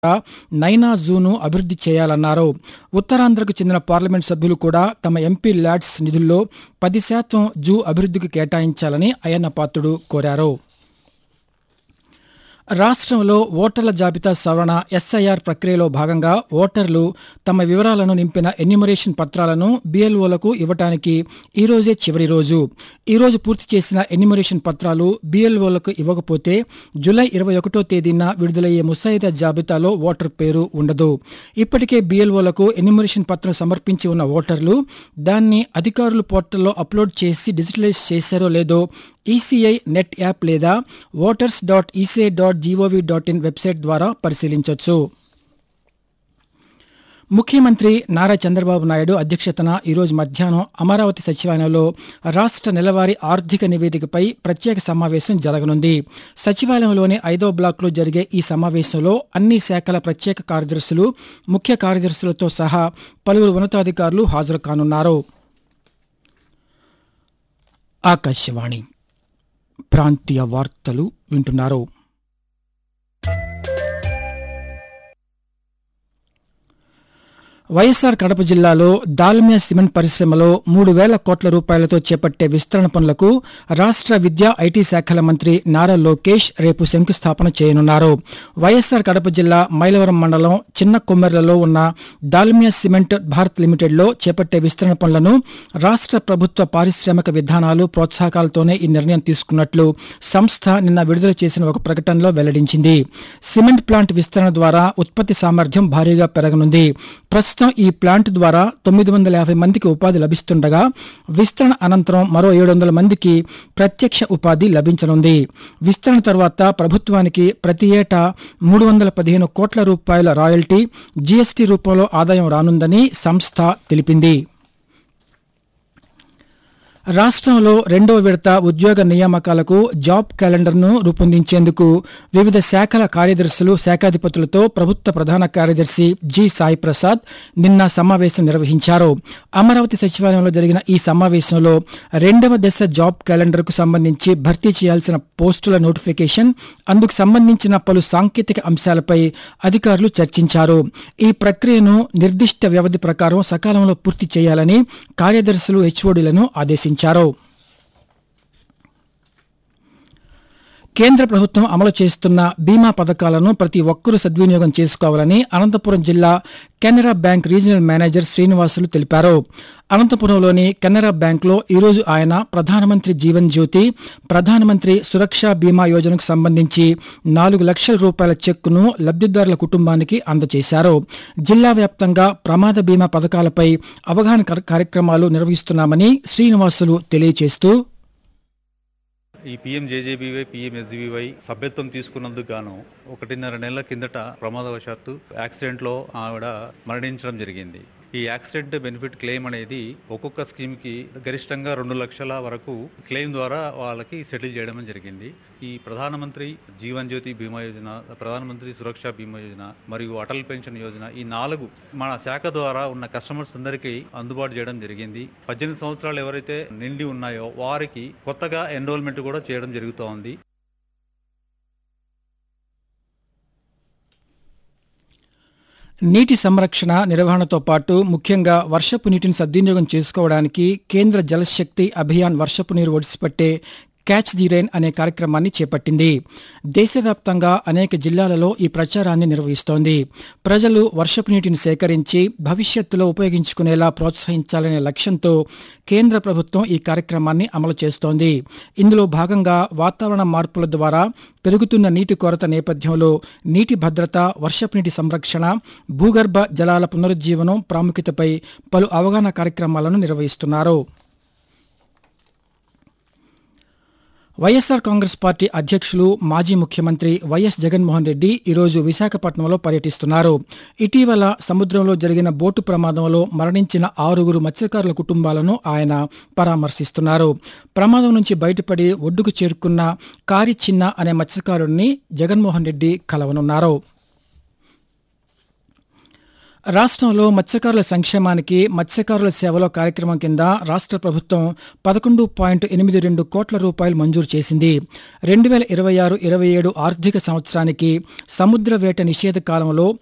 నైనా జూను అభివృద్ధి చేయాలన్నారు ఉత్తరాంధ్రకు చెందిన పార్లమెంట్ సభ్యులు కూడా తమ ఎంపీ ల్యాడ్స్ నిధుల్లో పది శాతం జూ అభివృద్ధికి కేటాయించాలని అయ్యన్న పాత్రుడు కోరారు రాష్ట్రంలో ఓటర్ల జాబితా సవరణ ఎస్ఐఆర్ ప్రక్రియలో భాగంగా ఓటర్లు తమ వివరాలను నింపిన ఎన్యూమరేషన్ పత్రాలను బీఎల్ఓలకు ఇవ్వటానికి ఈ రోజే చివరి రోజు ఈ రోజు పూర్తి చేసిన ఎన్యూమరేషన్ పత్రాలు బీఎల్ఓలకు ఇవ్వకపోతే జూలై ఇరవై ఒకటో తేదీన విడుదలయ్యే ముసాయిదా జాబితాలో ఓటర్ పేరు ఉండదు ఇప్పటికే బీఎల్ఓలకు ఎన్యూమరేషన్ పత్రం సమర్పించి ఉన్న ఓటర్లు దాన్ని అధికారులు పోర్టల్లో అప్లోడ్ చేసి డిజిటలైజ్ చేశారో లేదో ఈసీఐ నెట్ యాప్ లేదా voters dot ECI dot gov dot in website ద్వారా పరిశీలించవచ్చు ముఖ్యమంత్రి నారా చంద్రబాబు నాయుడు అధ్యక్షతన ఈరోజు మధ్యాహ్నం అమరావతి సచివాలయంలో రాష్ట్ర నెలవారీ ఆర్థిక నివేదికపై ప్రత్యేక సమావేశం జరగనుంది సచివాలయంలోని ఐదో బ్లాక్లో జరిగే ఈ సమావేశంలో అన్ని శాఖల ప్రత్యేక కార్యదర్శులు ముఖ్య కార్యదర్శులతో సహా పలువురు ఉన్నతాధికారులు హాజరు కానున్నారు ఆకాశవాణి ప్రాంతీయ వార్తలు వింటున్నారు వైఎస్సార్ కడప జిల్లాలో దాల్మియా సిమెంట్ పరిశ్రమలో మూడు వేల కోట్ల రూపాయలతో చేపట్టే విస్తరణ పనులకు రాష్ట్ర విద్యా ఐటీ శాఖల మంత్రి నారా లోకేష్ రేపు శంకుస్థాపన చేయనున్నారు వైఎస్సార్ కడప జిల్లా మైలవరం మండలం చిన్న కొమ్మెర్లలో ఉన్న దాల్మియా సిమెంట్ భారత్ లిమిటెడ్లో చేపట్టే విస్తరణ పనులను రాష్ట్ర ప్రభుత్వ పారిశ్రామిక విధానాలు ప్రోత్సాహకాలతోనే ఈ నిర్ణయం తీసుకున్నట్లు సంస్థ నిన్న విడుదల చేసిన ఒక ప్రకటనలో వెల్లడించింది సిమెంట్ ప్లాంట్ విస్తరణ ద్వారా ఉత్పత్తి సామర్థ్యం భారీగా పెరగనుంది ప్రస్తుతం ఈ ప్లాంట్ ద్వారా తొమ్మిది వందల యాభై మందికి ఉపాధి లభిస్తుండగా విస్తరణ అనంతరం మరో ఏడు వందల మందికి ప్రత్యక్ష ఉపాధి లభించనుంది విస్తరణ తర్వాత ప్రభుత్వానికి ప్రతి ఏటా మూడు వందల పదిహేను కోట్ల రూపాయల రాయల్టీ జీఎస్టీ రూపంలో ఆదాయం రానుందని సంస్థ తెలిపింది రాష్ట్రంలో రెండవ విడత ఉద్యోగ నియామకాలకు జాబ్ క్యాలెండర్ను రూపొందించేందుకు వివిధ శాఖల కార్యదర్శులు శాఖాధిపతులతో ప్రభుత్వ ప్రధాన కార్యదర్శి జి సాయి ప్రసాద్ నిన్న సమావేశం నిర్వహించారు అమరావతి సచివాలయంలో జరిగిన ఈ సమావేశంలో రెండవ దశ జాబ్ క్యాలెండర్కు సంబంధించి భర్తీ చేయాల్సిన పోస్టుల నోటిఫికేషన్ అందుకు సంబంధించిన పలు సాంకేతిక అంశాలపై అధికారులు చర్చించారు ఈ ప్రక్రియను నిర్దిష్ట వ్యవధి ప్రకారం సకాలంలో పూర్తి చేయాలని కార్యదర్శులు హెచ్ఓడీలను ఆదేశించారు కేంద్ర ప్రభుత్వం అమలు చేస్తున్న బీమా పథకాలను ప్రతి ఒక్కరూ సద్వినియోగం చేసుకోవాలని అనంతపురం జిల్లా Canara bank regional manager Srinivasulu తెలిపారు అనంతపురంలోని కెనరా బ్యాంక్లో ఈరోజు ఆయన ప్రధానమంత్రి జీవన్ జ్యోతి ప్రధానమంత్రి సురక్ష బీమా యోజనకు సంబంధించి నాలుగు లక్షల రూపాయల చెక్కును లబ్దిదారుల కుటుంబానికి అందజేశారు జిల్లా వ్యాప్తంగా ప్రమాద బీమా పథకాలపై అవగాహన కర్- కార్యక్రమాలు నిర్వహిస్తున్నామని శ్రీనివాసులు తెలియజేస్తూ ఈ పిఎం జేజేబీవై పిఎం ఎస్బీవై సభ్యత్వం తీసుకున్నందుకు గాను ఒకటిన్నర నెలల కిందట ప్రమాదవశాత్తు యాక్సిడెంట్లో ఆవిడ మరణించడం జరిగింది ఈ యాక్సిడెంట్ బెనిఫిట్ క్లెయిమ్ అనేది ఒక్కొక్క స్కీమ్కి గరిష్టంగా రెండు లక్షల వరకు క్లెయిమ్ ద్వారా వాళ్ళకి సెటిల్ చేయడం జరిగింది ఈ ప్రధానమంత్రి జీవన్ జ్యోతి బీమా యోజన ప్రధానమంత్రి సురక్ష బీమా యోజన మరియు అటల్ పెన్షన్ యోజన ఈ నాలుగు మన శాఖ ద్వారా ఉన్న కస్టమర్స్ అందరికీ అందుబాటు చేయడం జరిగింది పద్దెనిమిది సంవత్సరాలు ఎవరైతే నిండి ఉన్నాయో వారికి కొత్తగా ఎన్రోల్మెంట్ కూడా చేయడం జరుగుతోంది నీటి సంరక్షణ నిర్వహణతో పాటు ముఖ్యంగా వర్షపు నీటిని సద్వినియోగం చేసుకోవడానికి కేంద్ర జలశక్తి అభియాన్ వర్షపు నీరు ఒడిసిపట్టే క్యాచ్ ది రైన్ అనే కార్యక్రమాన్ని చేపట్టింది దేశవ్యాప్తంగా అనేక జిల్లాలలో ఈ ప్రచారాన్ని నిర్వహిస్తోంది ప్రజలు వర్షపు నీటిని సేకరించి భవిష్యత్తులో ఉపయోగించుకునేలా ప్రోత్సహించాలనే లక్ష్యంతో కేంద్ర ప్రభుత్వం ఈ కార్యక్రమాన్ని అమలు చేస్తోంది ఇందులో భాగంగా వాతావరణ మార్పుల ద్వారా పెరుగుతున్న నీటి కొరత నేపథ్యంలో నీటి భద్రత వర్షపు నీటి సంరక్షణ భూగర్భ జలాల పునరుజ్జీవనం ప్రాముఖ్యతపై పలు అవగాహన కార్యక్రమాలను నిర్వహిస్తున్నారు వైఎస్సార్ కాంగ్రెస్ పార్టీ అధ్యక్షులు మాజీ ముఖ్యమంత్రి వైఎస్ జగన్మోహన్ రెడ్డి ఈరోజు విశాఖపట్నంలో పర్యటిస్తున్నారు ఇటీవల సముద్రంలో జరిగిన బోటు ప్రమాదంలో మరణించిన ఆరుగురు మత్స్యకారుల కుటుంబాలను ఆయన పరామర్శిస్తున్నారు ప్రమాదం నుంచి బయటపడి ఒడ్డుకు చేరుకున్న కారి చిన్న అనే మత్స్యకారుడిని జగన్మోహన్ రెడ్డి కలవనున్నారు రాష్ట్రంలో మత్స్యకారుల సంక్షేమానికి మత్స్యకారుల సేవలో కార్యక్రమం కింద రాష్ట్ర ప్రభుత్వం పదకొండు పాయింట్ ఎనిమిది రెండు కోట్ల రూపాయలు మంజూరు చేసింది రెండు వేల ఇరవై ఆరు ఇరవై ఏడు ఆర్థిక సంవత్సరానికి సముద్ర వేట నిషేధ కాలంలో